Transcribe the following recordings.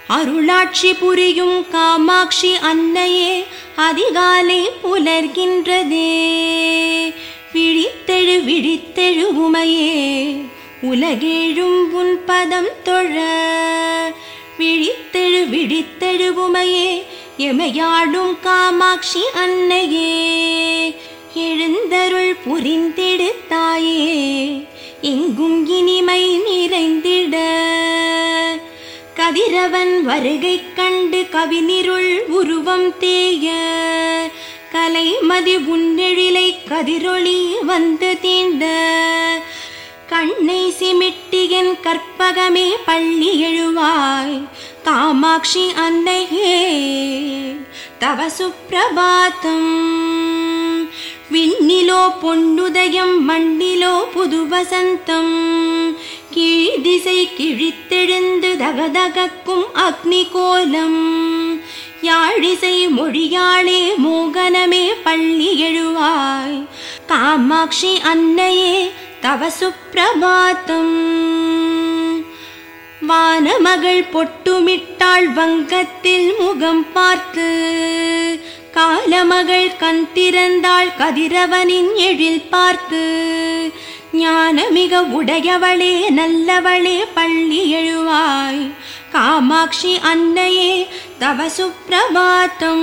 அருளாட்சி புரியும் காமாட்சி அன்னையே அதிகாலை புலர்கின்றதே விழித்தெழு விழித்தெழு உமையே உலகேழும் உன் பதம் தொழ விழித்தெழு விழித்தெழு உமையே எமையாடும் காமாட்சி அன்னையே எழுந்தருள் புரிந்திடு தாயே எங்கும் இனிமை நிறைந்திட கதிரவன் வருகை கண்டு கவினிருள் உருவம் தேய கலைமதி உன்னெழிலை கதிரொளி வந்து தீண்ட கண்ணை சிமிட்டியன் கற்பகமே பள்ளி எழுவாய் காமாட்சி அன்னையே தவ சுப்பிரபாத்தம் விண்ணிலோ பொன்னுதயம் மண்ணிலோ புது வசந்தம் கீழ் திசை கிழித்தெழுந்து தகதகக்கும் அக்னி கோலம் யாழிசை மொழியாளே மோகனமே பள்ளி எழுவாய் காமாட்சி அன்னையே தவ சுப்பிரபாத்தம் வானமகள் பொட்டுமிட்டாள் வங்கத்தில் முகம் பார்த்து காலமகள் கண் திறந்தாள் கதிரவனின் எழில் பார்த்து ஞானமிக உடையவளே நல்லவளே பள்ளி எழுவாய் காமாட்சி அன்னையே தவ சுப்பிரபாத்தம்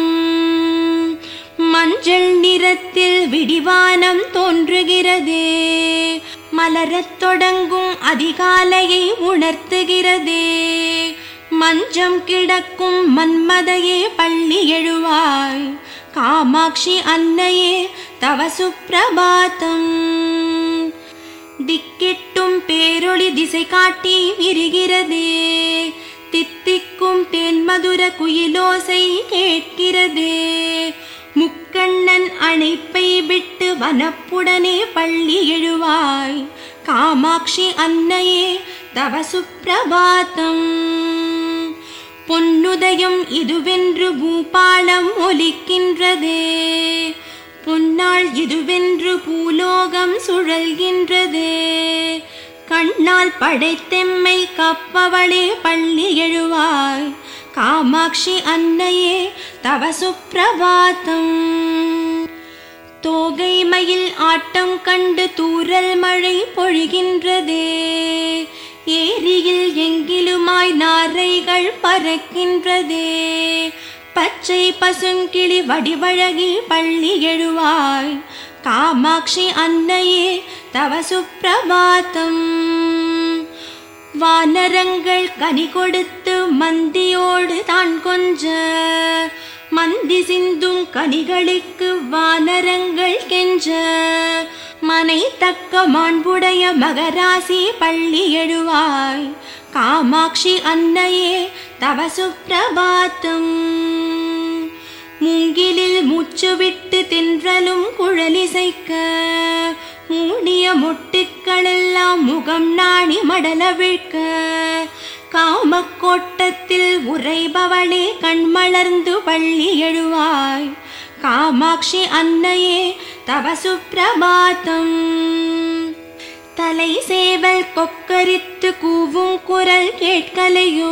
மஞ்சள் நிறத்தில் விடிவானம் தோன்றுகிறதே மலரத் தொடங்கும் அதிகாலையை உணர்த்துகிறதே மஞ்சம் கிடக்கும் மன்மதையே பள்ளி எழுவாய் காமாட்சி அன்னையே தவ சுப்பிரபாத்தம் திக்கிட்டும் பேரொளி திசை காட்டி விரிகிறதே தித்திக்கும் தேன்மதுர குயிலோசை கேட்கிறதே முக்கண்ணன் அணைப்பை விட்டு வனப்புடனே பள்ளி எழுவாய் காமாட்சி அன்னையே தவ சுப்பிரபாத்தம் பொன்னுதயம் இதுவென்று பூபாலம் ஒலிக்கின்றதே பொன்னாள் இதுவென்று பூலோகம் சுழல்கின்றதே கண்ணால் படைத்தெம்மை கப்பவளே பள்ளி எழுவாய் காமாட்சி அன்னையே தவ சுப்பிரபாத்தம் தோகை மயில் ஆட்டம் கண்டு தூறல் மழை பொழிகின்றதே ஏரியில் எங்கிலுமாய் நாரைகள் பறக்கின்றதே பச்சை பசுங்கிளி வடிவழகி பள்ளி எழுவாய் காமாட்சி அன்னையே தவ சுப்பிரபாத்தம் வானரங்கள் கனி கொடுத்து மந்தியோடு தான் கொஞ்ச மந்தி சிந்தும் கனிகளுக்கு வானரங்கள் கெஞ்ச மனை தக்க மாண்புடைய மகராசி பள்ளி எழுவாய் காமாட்சி அன்னையே தவ சுப்பிரபாத்தம் மூங்கிலில் மூச்சு விட்டு தின்றலும் குழலிசைக்க மூடிய மொட்டுக்களெல்லாம் முகம் நாணி மடல விழ்க்க காமக்கோட்டத்தில் உறைபவளே கண்மலர்ந்து பள்ளி எழுவாய் காமாட்சி அன்னையே தவ சுப்பிரபாத்தம் தலை சேவல் கொக்கரித்து கூவும் குரல் கேட்கலையோ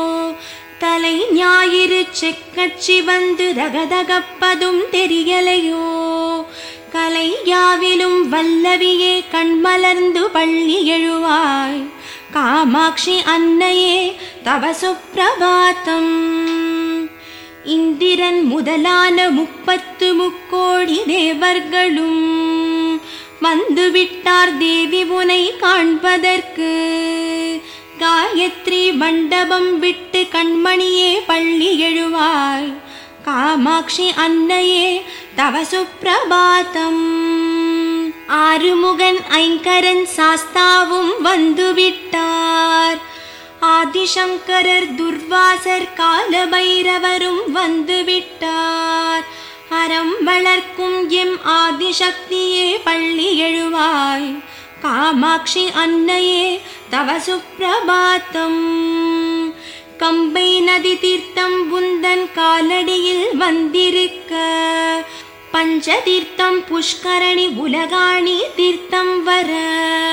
தலை ஞாயிறு செக்கச்சி வந்து ரகதகப்பதும் தெரியலையோ கலை யாவிலும் வல்லவியே கண்மலர்ந்து பள்ளி எழுவாய் காமாட்சி அன்னையே தவ சுப்பிரபாத்தம் இந்திரன் முதலான முப்பத்து முக்கோடி தேவர்களும் வந்துவிட்டார் தேவி உனை காண்பதற்கு காயத்ரி மண்டபம் விட்டு கண்மணியே பள்ளி எழுவாய் காமாட்சி அன்னையே தவ சுப்பிரபாத்தம் ஆறுமுகன் ஐங்கரன் சாஸ்தாவும் வந்துவிட்டார் ஆதிசங்கரர் துர்வாசர் காலபைரவரும் வந்துவிட்டார் அறம் வளர்க்கும் எம் ஆதிசக்தியே பள்ளி எழுவாய் காமாட்சி அன்னையே தவ சுப்பிரபாத்தம் கம்பை நதி தீர்த்தம் புந்தன் காலடியில் வந்திருக்க பஞ்சதீர்த்தம் புஷ்கரணி உலகாணி தீர்த்தம் வர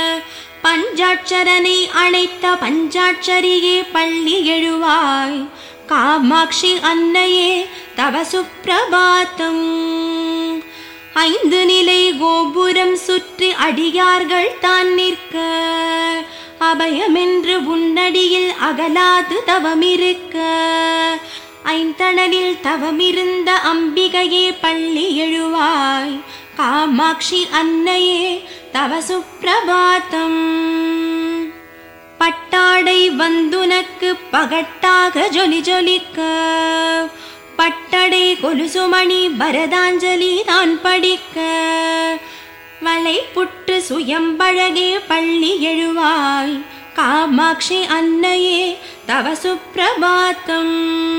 பஞ்சாட்சரனை அழைத்த பஞ்சாட்சரியே பள்ளி எழுவாய் காமாட்சி அன்னையே தவ சுப்பிரபாத்தம் ஐந்து நிலை கோபுரம் சுற்றி அடியார்கள் தான் நிற்க அபயமென்று உன்னடியில் அகலாது தவமிருக்க ஐந்தணலில் தவமிருந்த அம்பிகையே பள்ளி எழுவாய் காமாட்சி அன்னையே தவ சுப்பிரபாத்தம் பட்டாடை வந்துனக்கு பகட்டாக ஜொலி ஜொலிக்க பட்டடை கொலுசுமணி பரதாஞ்சலி தான் படிக்க வளை புட்டு சுயம்பழகே பள்ளி எழுவாய் காமாட்சி அன்னையே தவ சுப்பிரபாத்தம்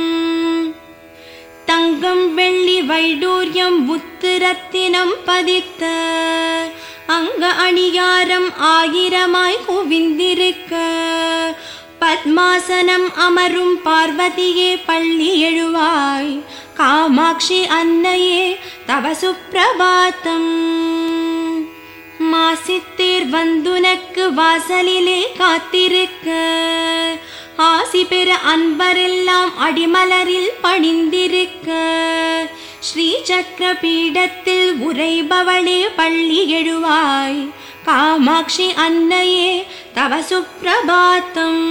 தங்கம் வெள்ளி வைடூரியம் முத்து ரத்தினம் பதித்த அங்க அணியாரம் ஆயிரமாய் குவிந்திருக்க பத்மாசனம் அமரும் பார்வதியே பள்ளி எழுவாய் காமாட்சி அன்னையே தவ சுப்பிரபாத்தம் மாசித்தேர் வந்துனக்கு வாசலிலே காத்திருக்க ஆசி பெற அன்பரெல்லாம் அடிமலரில் பணிந்திருக்க ஸ்ரீ சக்கர பீடத்தில் உரைபவளே பள்ளி எழுவாய் காமாட்சி அன்னையே தவ சுப்பிரபாத்தம்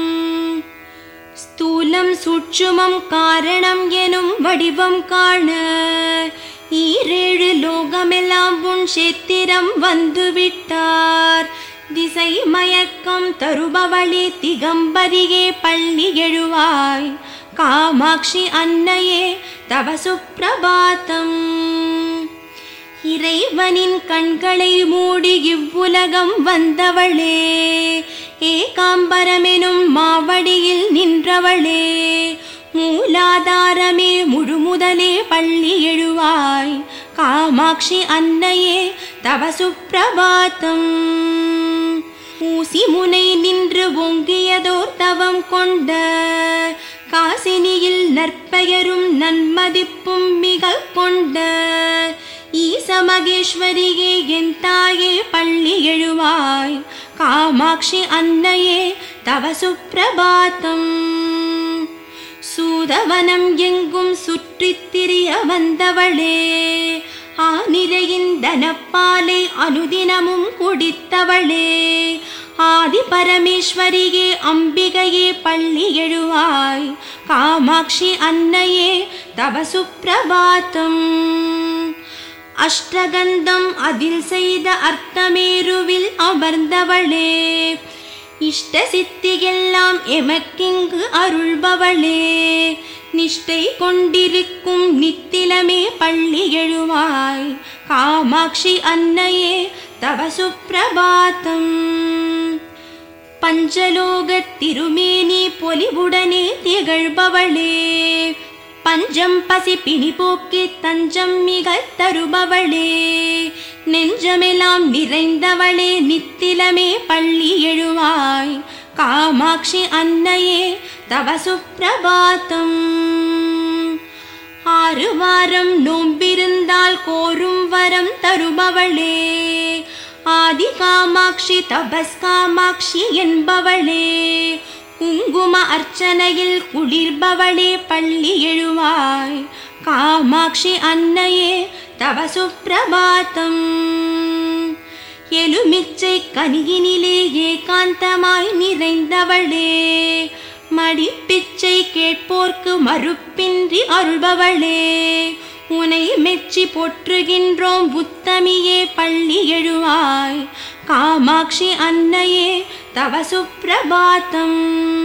ஸ்தூலம் சூட்சுமம் காரணம் எனும் வடிவம் காண ஈரேழு லோகமெல்லாம் உன் சேத்திரம் வந்துவிட்டார் திசை மயக்கம் தருபவளே திகம்பரியே பள்ளி எழுவாய் காமாட்சி அன்னையே தவ சுப்பிரபாத்தம் இறைவனின் கண்களை மூடி இவ்வுலகம் வந்தவளே ஏகாம்பரமெனும் மாவடியில் நின்றவளே மூலாதாரமே முழுமுதலே பள்ளி எழுவாய் காமாட்சி அன்னையே தவ சுப்பிரபாத்தம் ஊசி முனை நின்று ஒங்கியதோர் தவம் கொண்ட காசினியில் நற்பெயரும் நன்மதிப்பும் மிக கொண்ட ஈச மகேஸ்வரியே என் தாயே பள்ளி எழுவாய் காமாட்சி அன்னையே தவ சுப்பிரபாத்தம் சூதவனம் எங்கும் சுற்றித் திரிய வந்தவளே ஆனிரையின் தனப்பாலை அனுதினமும் குடித்தவளே ஆதி பரமேஸ்வரியே அம்பிகையே பள்ளி எழுவாய் காமாட்சி அன்னையே தவ சுப்பிரபாத்தம் அஷ்டகந்தம் அதில் செய்த அர்த்தமேருவில் அமர்ந்தவளே இஷ்ட சித்தியெல்லாம் எமக்கிங்கு அருள்பவளே நிஷ்டை கொண்டிருக்கும் நித்திலமே பள்ளி எழுவாய் காமாட்சி அன்னையே தவ சுப்பிரபாத்தம் பஞ்சலோகத் திருமேனி பொலிவுடனே திகழ்பவளே பஞ்சம் பசி பிணி போக்கி தஞ்சம் மிக தருபவளே நெஞ்சமெல்லாம் நிறைந்தவளே நித்திலமே பள்ளி எழுவாய் காமாட்சி அன்னையே தவ சுப்பிரபாத்தம் ஆறு வாரம் நோம்பிருந்தால் கோரும் வரம் தருபவளே ஆதி காமாட்சி தபஸ் காமாட்சி என்பவளே குங்கும அர்ச்சனையில் குளிர்பவளே பள்ளி எழுவாய் காமாட்சி அன்னையே தவ சுப்பிரபாத்தம் எலுமிச்சை கனியினிலே ஏகாந்தமாய் நிறைந்தவளே மடிப்பிச்சை கேட்போர்க்கு மறுப்பின்றி அருள்பவளே உனை மெச்சி போற்றுகின்றோம் புத்தமியே பள்ளி எழுவாய் காமாட்சி அன்னையே தவ சுப்பிரபாத்தம்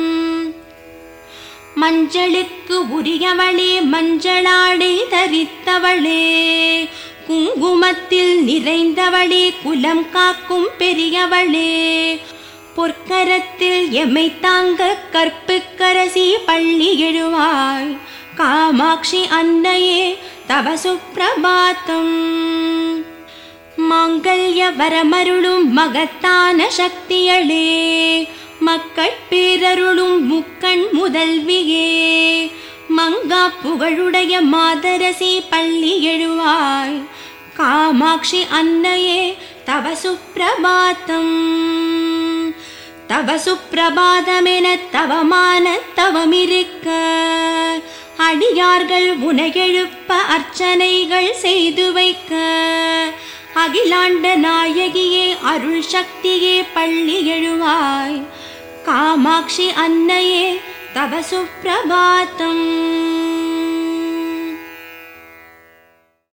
மஞ்சளுக்கு உரியவளே மஞ்சளாடை தரித்தவளே குங்குமத்தில் நிறைந்தவளே குலம் காக்கும் பெரியவளே பொற்கரத்தில் எமை தாங்க கற்புக்கரசி பள்ளி எழுவாய் காமாட்சி அன்னையே தவ சுப்பிரபாத்தம் மாங்கல்ய வரமருளும் மகத்தான சக்தியளே மக்கள் பேரருளும் முக்கண் முதல்வியே மங்கா புகழுடைய மாதரசி பள்ளி எழுவாய் காமாட்சி அன்னையே தவ சுப்பிரபாத்தம் தவ சுப்பிரபாதமென தவமான தவமிருக்க அடியார்கள் உனையெழுப்ப அர்ச்சனைகள் செய்து வைக்க அகிலாண்ட நாயகியே அருள் சக்தியே பள்ளி எழுவாய் காமாட்சி அன்னையே தவ சுப்பிரபாத்தம்